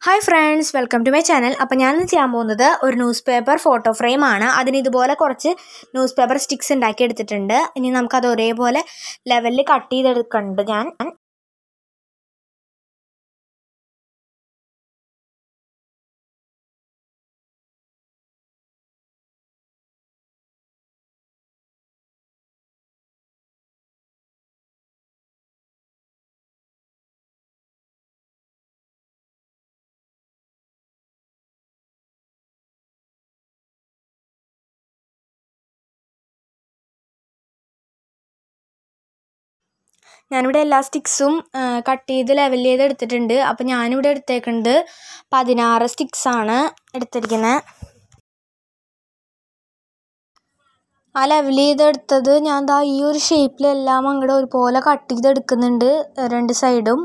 hi friends welcome to my channel അപ്പോൾ ഞാനിന്ന് ചെയ്യാൻ പോകുന്നത് ഒരു ന്യൂസ് പേപ്പർ ഫോട്ടോ ഫ്രെയിം ആണ് അതിന് ഇതുപോലെ കുറച്ച് ന്യൂസ് പേപ്പർ സ്റ്റിക്സ് ഉണ്ടാക്കി എടുത്തിട്ടുണ്ട് ഇനി നമുക്കത് ഒരേപോലെ ലെവലിൽ കട്ട് ചെയ്തെടുക്കുന്നുണ്ട് ഞാൻ ഞാനിവിടെ എല്ലാ സ്റ്റിക്സും കട്ട് ചെയ്ത് ലെവൽ ചെയ്ത് എടുത്തിട്ടുണ്ട് അപ്പോൾ ഞാനിവിടെ എടുത്തേക്കുന്നത് പതിനാറ് സ്റ്റിക്സ് ആണ് എടുത്തിരിക്കുന്നത് ആ ലെവൽ ചെയ്തെടുത്തത് ഞാൻ ദാ ഈ ഒരു ഷേപ്പിലെല്ലാം അങ്ങോട്ട് ഒരുപോലെ കട്ട് ചെയ്തെടുക്കുന്നുണ്ട് രണ്ട് സൈഡും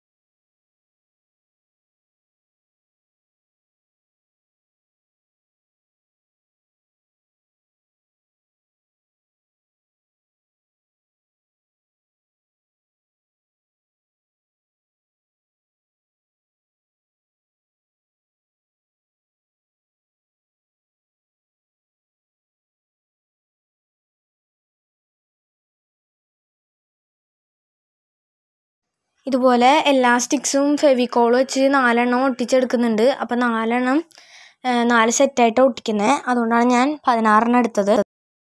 ഇതുപോലെ എല്ലാ സ്റ്റിക്സും ഫെവിക്കോൾ വെച്ച് നാലെണ്ണം ഒട്ടിച്ചെടുക്കുന്നുണ്ട് അപ്പോൾ നാലെണ്ണം നാല് സെറ്റായിട്ട് ഒട്ടിക്കുന്നത് അതുകൊണ്ടാണ് ഞാൻ പതിനാറെണ്ണം എടുത്തത്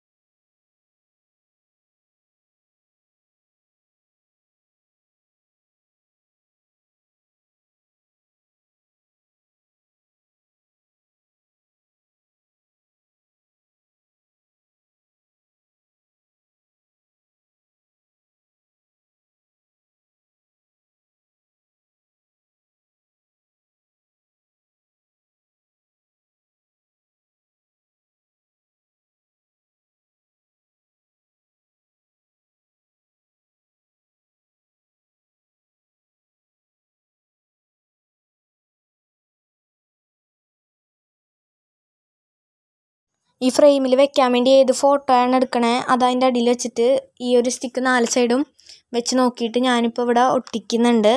ഈ ഫ്രെയിമിൽ വെക്കാൻ വേണ്ടി ഏത് ഫോട്ടോ ആണ് എടുക്കണേ അത് അതിൻ്റെ അടിയിൽ വെച്ചിട്ട് ഈ ഒരു സ്റ്റിക്ക് നാല് സൈഡും വെച്ച് നോക്കിയിട്ട് ഞാനിപ്പോൾ ഇവിടെ ഒട്ടിക്കുന്നുണ്ട്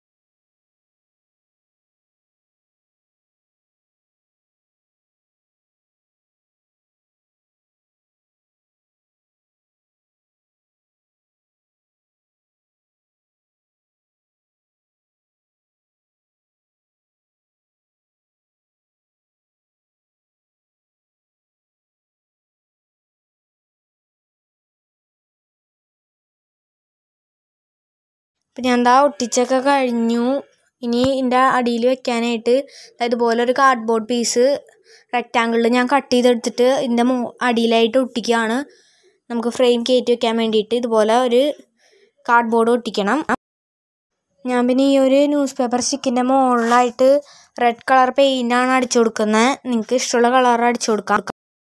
അപ്പം ഞാൻ എന്താ ഒട്ടിച്ചൊക്കെ കഴിഞ്ഞു ഇനി ഇതിൻ്റെ അടിയിൽ വെക്കാനായിട്ട് ഇതുപോലെ ഒരു കാർഡ്ബോർഡ് പീസ് റെക്റ്റാങ്കിളിൽ ഞാൻ കട്ട് ചെയ്തെടുത്തിട്ട് ഇതിൻ്റെ മോ അടിയിലായിട്ട് ഒട്ടിക്കുകയാണ് നമുക്ക് ഫ്രെയിം കയറ്റി വെക്കാൻ വേണ്ടിയിട്ട് ഇതുപോലെ ഒരു കാർഡ്ബോർഡ് ഒട്ടിക്കണം ഞാൻ പിന്നെ ഈ ഒരു ന്യൂസ് പേപ്പർ സ്റ്റിക്കിൻ്റെ മുകളിലായിട്ട് റെഡ് കളർ പെയിൻ്റാണ് അടിച്ചു കൊടുക്കുന്നത് നിങ്ങൾക്ക് ഇഷ്ടമുള്ള കളർ അടിച്ചു കൊടുക്കാം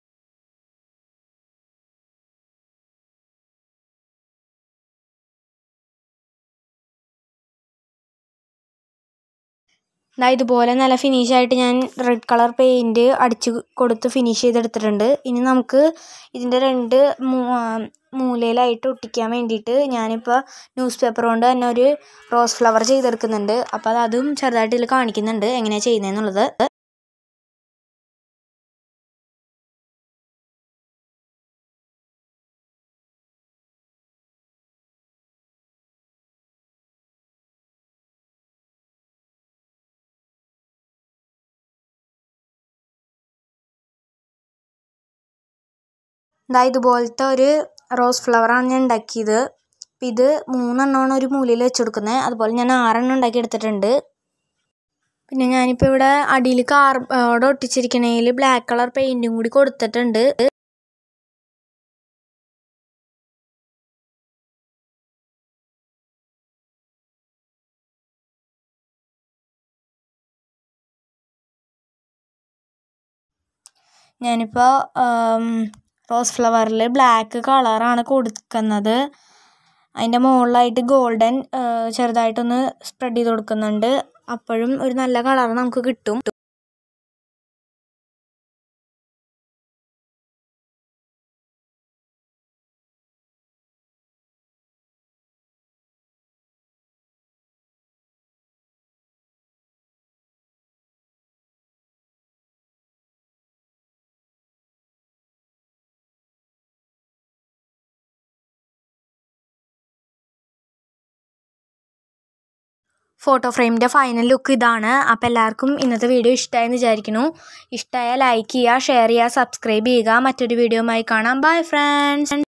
ഇതാ ഇതുപോലെ നല്ല ഫിനിഷ് ആയിട്ട് ഞാൻ റെഡ് കളർ പെയിൻറ്റ് അടിച്ച് കൊടുത്ത് ഫിനിഷ് ചെയ്തെടുത്തിട്ടുണ്ട് ഇനി നമുക്ക് ഇതിൻ്റെ രണ്ട് മൂലയിലായിട്ട് ഒട്ടിക്കാൻ വേണ്ടിയിട്ട് ഞാനിപ്പോൾ ന്യൂസ് പേപ്പർ കൊണ്ട് തന്നെ ഒരു റോസ് ഫ്ലവർ ചെയ്തെടുക്കുന്നുണ്ട് അപ്പോൾ അത് അതും ചെറുതായിട്ട് ഇതിൽ കാണിക്കുന്നുണ്ട് എങ്ങനെയാണ് ചെയ്യുന്നതെന്നുള്ളത് ഇതാ ഇതുപോലത്തെ ഒരു റോസ് ഫ്ലവറാണ് ഞാൻ ഉണ്ടാക്കിയത് അപ്പം ഇത് മൂന്നെണ്ണമാണ് ഒരു മൂലയിൽ വെച്ച് കൊടുക്കുന്നത് അതുപോലെ ഞാൻ ആറെണ്ണം ഉണ്ടാക്കി എടുത്തിട്ടുണ്ട് പിന്നെ ഞാനിപ്പോൾ ഇവിടെ അടിയിൽ കാർബോർഡ് ഒട്ടിച്ചിരിക്കണതിൽ ബ്ലാക്ക് കളർ പെയിൻറ്റും കൂടി കൊടുത്തിട്ടുണ്ട് ഞാനിപ്പോൾ റോസ് ഫ്ലവറിൽ ബ്ലാക്ക് കളറാണ് കൊടുക്കുന്നത് അതിൻ്റെ മുകളിലായിട്ട് ഗോൾഡൻ ചെറുതായിട്ടൊന്ന് സ്പ്രെഡ് ചെയ്ത് കൊടുക്കുന്നുണ്ട് അപ്പോഴും ഒരു നല്ല കളർ നമുക്ക് കിട്ടും ഫോട്ടോ ഫ്രെയിമിൻ്റെ ഫൈനൽ ലുക്ക് ഇതാണ് അപ്പോൾ എല്ലാവർക്കും ഇന്നത്തെ വീഡിയോ ഇഷ്ടമായെന്ന് വിചാരിക്കുന്നു ഇഷ്ടമായാൽ ലൈക്ക് ചെയ്യുക ഷെയർ ചെയ്യുക സബ്സ്ക്രൈബ് ചെയ്യുക മറ്റൊരു വീഡിയോയുമായി കാണാം ബൈ ഫ്രണ്ട്സ്